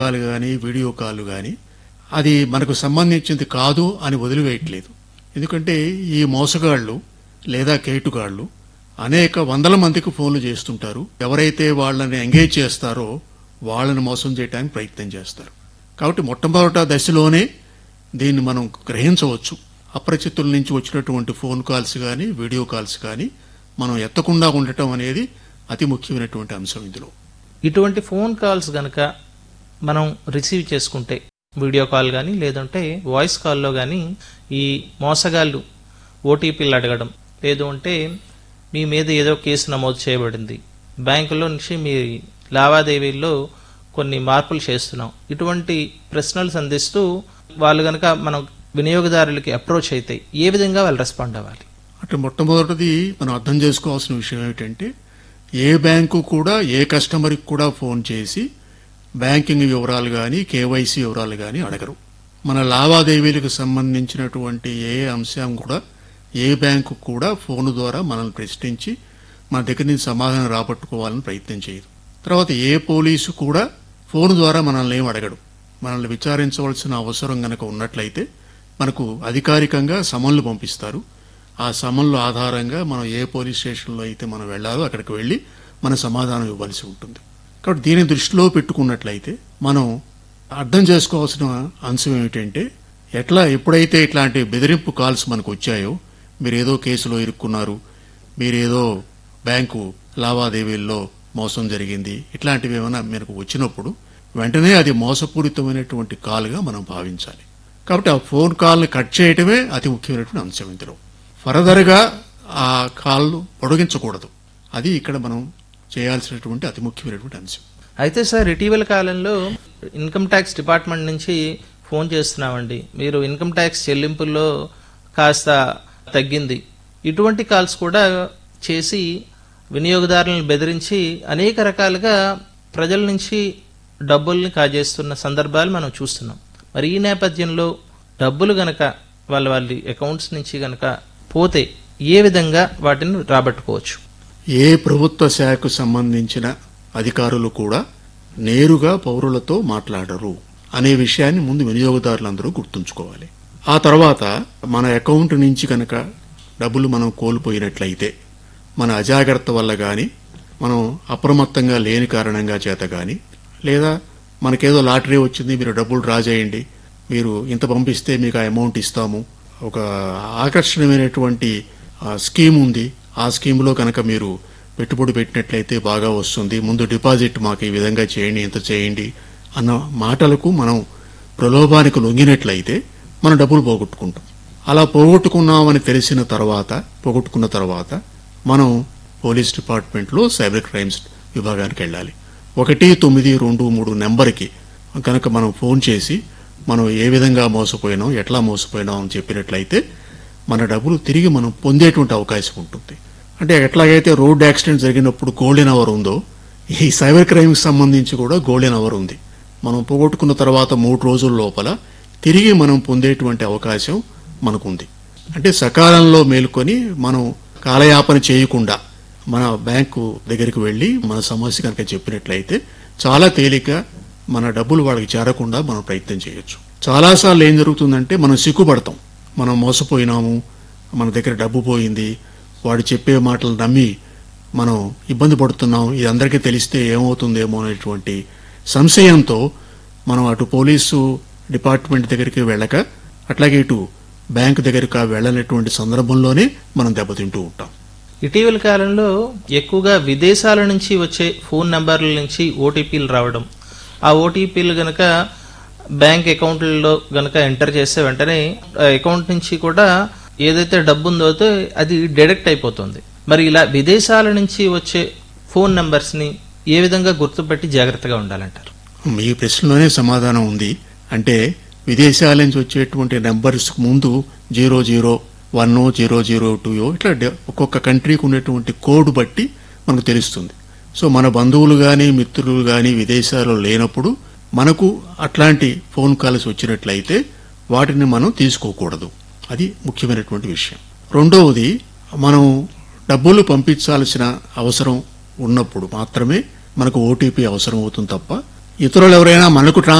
call కానీ video call కానీ అది మనకు సంబంధించింది కాదు అని వదిలివేయట్లేదు ఎందుకంటే ఈ మోసగాళ్ళు లేదా కేటుగాళ్ళు అనేక వందల మందికి ఫోన్లు చేస్తుంటారు ఎవరైతే వాళ్ళని ఎంగేజ్ చేస్తారో వాళ్ళని మోసం చేయడానికి ప్రయత్నం చేస్తారు కాబట్టి మొట్టమొదట దశలోనే దీన్ని మనం గ్రహించవచ్చు అపరిచితుల నుంచి వచ్చినటువంటి ఫోన్ కాల్స్ కానీ వీడియో కాల్స్ కానీ మనం ఎత్తకుండా ఉండటం అనేది అతి ముఖ్యమైనటువంటి అంశం ఇందులో ఇటువంటి ఫోన్ కాల్స్ గనక మనం రిసీవ్ చేసుకుంటే వీడియో కాల్ కానీ లేదంటే వాయిస్ కాల్లో కానీ ఈ మోసగాళ్ళు ఓటీపీలు అడగడం లేదు అంటే మీ మీద ఏదో కేసు నమోదు చేయబడింది బ్యాంకులో నుంచి మీ లావాదేవీల్లో కొన్ని మార్పులు చేస్తున్నాం ఇటువంటి ప్రశ్నలు సంధిస్తూ వాళ్ళు గనక మనం వినియోగదారులకి అప్రోచ్ అయితే ఏ విధంగా వాళ్ళు రెస్పాండ్ అవ్వాలి అంటే మొట్టమొదటిది మనం అర్థం చేసుకోవాల్సిన విషయం ఏమిటంటే ఏ బ్యాంకు కూడా ఏ కస్టమర్కి కూడా ఫోన్ చేసి బ్యాంకింగ్ వివరాలు కానీ కేవైసీ వివరాలు కానీ అడగరు మన లావాదేవీలకు సంబంధించినటువంటి ఏ అంశం కూడా ఏ బ్యాంకు కూడా ఫోన్ ద్వారా మనల్ని ప్రశ్నించి మన దగ్గర నుంచి సమాధానం రాబట్టుకోవాలని ప్రయత్నం చేయదు తర్వాత ఏ పోలీసు కూడా ఫోన్ ద్వారా మనల్ని ఏం అడగడు మనల్ని విచారించవలసిన అవసరం గనక ఉన్నట్లయితే మనకు అధికారికంగా సమన్లు పంపిస్తారు ఆ సమన్ల ఆధారంగా మనం ఏ పోలీస్ స్టేషన్లో అయితే మనం వెళ్ళాలో అక్కడికి వెళ్ళి మన సమాధానం ఇవ్వాల్సి ఉంటుంది కాబట్టి దీన్ని దృష్టిలో పెట్టుకున్నట్లయితే మనం అర్థం చేసుకోవాల్సిన అంశం ఏమిటంటే ఎట్లా ఎప్పుడైతే ఇట్లాంటి బెదిరింపు కాల్స్ మనకు వచ్చాయో మీరు ఏదో కేసులో ఇరుక్కున్నారు మీరేదో బ్యాంకు లావాదేవీల్లో మోసం జరిగింది ఇట్లాంటివి ఏమైనా మనకు వచ్చినప్పుడు వెంటనే అది మోసపూరితమైనటువంటి కాల్గా మనం భావించాలి కాబట్టి ఆ ఫోన్ కాల్ని కట్ చేయటమే అతి ముఖ్యమైనటువంటి అంశం ఇందులో ఫర్దర్గా ఆ కాల్ను పొడిగించకూడదు అది ఇక్కడ మనం చేయాల్సినటువంటి అతి ముఖ్యమైనటువంటి అంశం అయితే సార్ ఇటీవల కాలంలో ఇన్కమ్ ట్యాక్స్ డిపార్ట్మెంట్ నుంచి ఫోన్ చేస్తున్నామండి మీరు ఇన్కమ్ ట్యాక్స్ చెల్లింపుల్లో కాస్త తగ్గింది ఇటువంటి కాల్స్ కూడా చేసి వినియోగదారులను బెదిరించి అనేక రకాలుగా ప్రజల నుంచి డబ్బుల్ని కాజేస్తున్న సందర్భాలు మనం చూస్తున్నాం మరి ఈ నేపథ్యంలో డబ్బులు గనక వాళ్ళ వాళ్ళ అకౌంట్స్ నుంచి గనక పోతే ఏ విధంగా వాటిని రాబట్టుకోవచ్చు ఏ ప్రభుత్వ శాఖకు సంబంధించిన అధికారులు కూడా నేరుగా పౌరులతో మాట్లాడరు అనే విషయాన్ని ముందు వినియోగదారులందరూ గుర్తుంచుకోవాలి ఆ తర్వాత మన అకౌంట్ నుంచి కనుక డబ్బులు మనం కోల్పోయినట్లయితే మన అజాగ్రత్త వల్ల గాని మనం అప్రమత్తంగా లేని కారణంగా చేత గాని లేదా మనకేదో లాటరీ వచ్చింది మీరు డబ్బులు డ్రా చేయండి మీరు ఇంత పంపిస్తే మీకు ఆ అమౌంట్ ఇస్తాము ఒక ఆకర్షణీయమైనటువంటి ఆ, స్కీమ్ ఉంది ఆ స్కీమ్లో కనుక మీరు పెట్టుబడి పెట్టినట్లయితే బాగా వస్తుంది ముందు డిపాజిట్ మాకు ఈ విధంగా చేయండి ఇంత చేయండి అన్న మాటలకు మనం ప్రలోభానికి లొంగినట్లయితే మనం డబ్బులు పోగొట్టుకుంటాం అలా పోగొట్టుకున్నామని తెలిసిన తర్వాత పోగొట్టుకున్న తర్వాత మనం పోలీస్ డిపార్ట్మెంట్లో సైబర్ క్రైమ్స్ విభాగానికి వెళ్ళాలి ఒకటి తొమ్మిది రెండు మూడు నెంబర్కి కనుక మనం ఫోన్ చేసి మనం ఏ విధంగా మోసపోయినాం ఎట్లా మోసపోయినాం అని చెప్పినట్లయితే మన డబ్బులు తిరిగి మనం పొందేటువంటి అవకాశం ఉంటుంది అంటే ఎట్లాగైతే రోడ్ యాక్సిడెంట్ జరిగినప్పుడు గోల్డెన్ అవర్ ఉందో ఈ సైబర్ క్రైమ్కి సంబంధించి కూడా గోల్డెన్ అవర్ ఉంది మనం పోగొట్టుకున్న తర్వాత మూడు రోజుల లోపల తిరిగి మనం పొందేటువంటి అవకాశం మనకుంది అంటే సకాలంలో మేలుకొని మనం కాలయాపన చేయకుండా మన బ్యాంకు దగ్గరికి వెళ్ళి మన సమస్య కనుక చెప్పినట్లయితే చాలా తేలిక మన డబ్బులు వాళ్ళకి చేరకుండా మనం ప్రయత్నం చేయొచ్చు చాలాసార్లు ఏం జరుగుతుందంటే మనం సిగ్గుపడతాం మనం మోసపోయినాము మన దగ్గర డబ్బు పోయింది వాడు చెప్పే మాటలు నమ్మి మనం ఇబ్బంది పడుతున్నాం ఇది అందరికీ తెలిస్తే ఏమవుతుందేమో అనేటువంటి సంశయంతో మనం అటు పోలీసు డిపార్ట్మెంట్ దగ్గరికి వెళ్ళక అట్లాగే ఇటు బ్యాంకు దగ్గరికి వెళ్ళనటువంటి సందర్భంలోనే మనం దెబ్బతింటూ ఉంటాం ఇటీవల కాలంలో ఎక్కువగా విదేశాల నుంచి వచ్చే ఫోన్ నంబర్ల నుంచి ఓటీపీలు రావడం ఆ ఓటీపీలు గనక బ్యాంక్ అకౌంట్లలో గనక ఎంటర్ చేస్తే వెంటనే ఆ అకౌంట్ నుంచి కూడా ఏదైతే డబ్బు ఉందో అయితే అది డిడక్ట్ అయిపోతుంది మరి ఇలా విదేశాల నుంచి వచ్చే ఫోన్ నంబర్స్ ని ఏ విధంగా గుర్తుపెట్టి జాగ్రత్తగా ఉండాలంటారు మీ ప్రశ్నలోనే సమాధానం ఉంది అంటే విదేశాల నుంచి వచ్చేటువంటి నెంబర్స్ ముందు zero zero one zero zero two ఇట్లా డ- ఒక్కొక్క కంట్రీకి ఉన్నటువంటి కోడ్ బట్టి మనకు తెలుస్తుంది సో మన బంధువులు కానీ మిత్రులు కానీ విదేశాల్లో లేనప్పుడు మనకు అట్లాంటి ఫోన్ కాల్స్ వచ్చినట్లయితే వాటిని మనం తీసుకోకూడదు అది ముఖ్యమైనటువంటి విషయం రెండవది మనం డబ్బులు పంపించాల్సిన అవసరం ఉన్నప్పుడు మాత్రమే మనకు ఓటీపీ అవసరం అవుతుంది తప్ప ఇతరులు ఎవరైనా మనకు